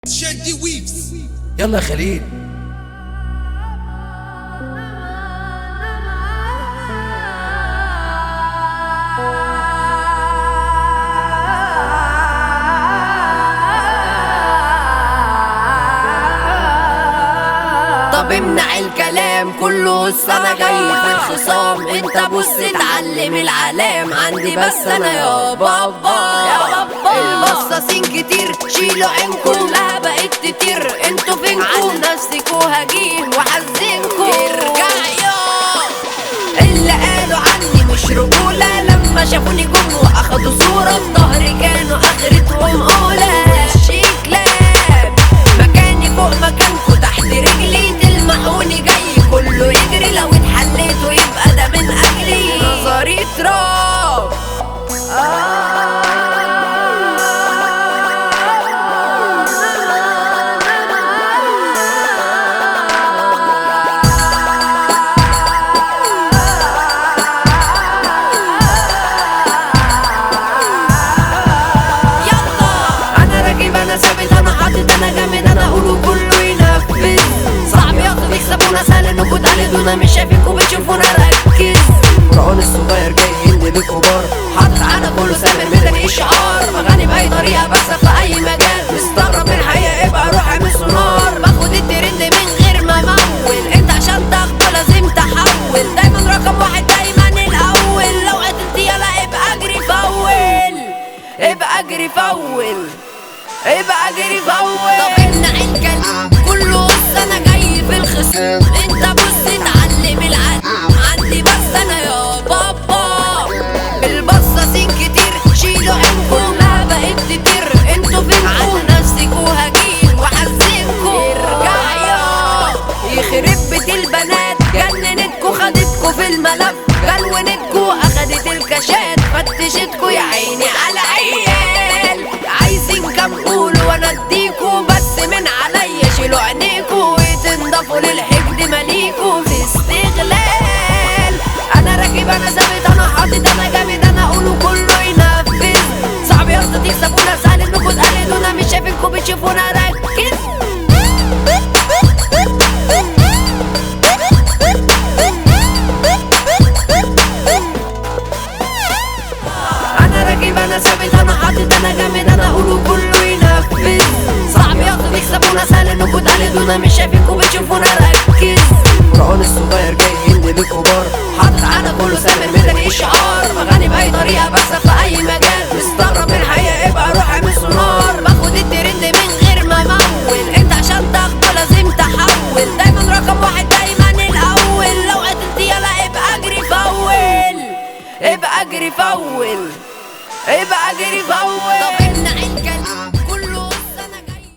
شادي ويفز يلا يا خليل طب امنع الكلام كله السنة جاي في الخصام انت بص اتعلم العلام عندي بس انا يا بابا يا بابا البصاصين كتير شيلوا عين كلها بقت تطير انتوا فينكم عن نفسكوا هجيه وحزنكوا ارجع يا اللي قالوا عني مش رجولة لما شافوني جم واخدوا صورة في ظهري كانوا اخرتهم اولى شي كلاب مكاني فوق مكانكوا تحت رجلي تلمحوني جاي كله يجري لو اتحليتوا يبقى ده من اجلي نظري تراب يلا انا راكب انا ثابت انا حاطط انا جامد انا اقوله كله ينفذ صعب ياخدوا يكسبونا سهل انكوا تقلدونا مش شايفينكوا بتشوفونا ركز فرعون الصغير جاي يندي بالكبار حاطط على كله سامر مدني اشعار اغاني باي طريقه بس في اي مجال مستغرب من الحقيقه يبقى روح اعمل سونار باخد الترند من غير ما امول انت عشان تاخده لازم تحول دايما رقم واحد دايما الاول لو قتلت يلا ابقى اجري فول ابقى اجري فول ابقى اجري فول طب امنع الكلام كله بص انا جاي في الخصم انت بص اتعلم العلم عندي بس انا يا بابا البصاصين كتير شيلوا عينكم ما بقت تطير انتوا فين عن نفسكوا هجين وحزنكوا ارجع يا يخرب بيت البنات جننتكوا خدتكوا في الملف جنونتكوا اخدت الكاشات فتشتكوا يا عيني على عيال عايزين كام قولوا وانا اديكوا بس من عليا شيلوا عينيكوا وتنضفوا للحقد مليكوا في استغلال انا راكب انا ثابت انا حاطط انا جامد انا اقوله كله ينفذ صعب يا اسطى تكسبونا سهل انكوا تقلدونا مش شايفينكوا بتشوفونا ركز انا راكب انا ثابت انا حاطط انا جامد انا اقوله كله ينفذ صعب ياخدوا يكسبونا سهل انكوا تقلدونا مش شايفينكوا بتشوفونا ركز فرعون الصغير جاي يندي بالكبار حاطط على كله سامر مدني اشعار اغاني باي طريقه بس في اي مجال مستغرب من الحقيقه يبقى روح اعمل سونار باخد الترند من غير ما امول انت عشان تاخده لازم تحول دايما رقم واحد دايما الاول لو قتلت يلا ابقى اجري فول ابقى اجري فول ابقى اجري فول طب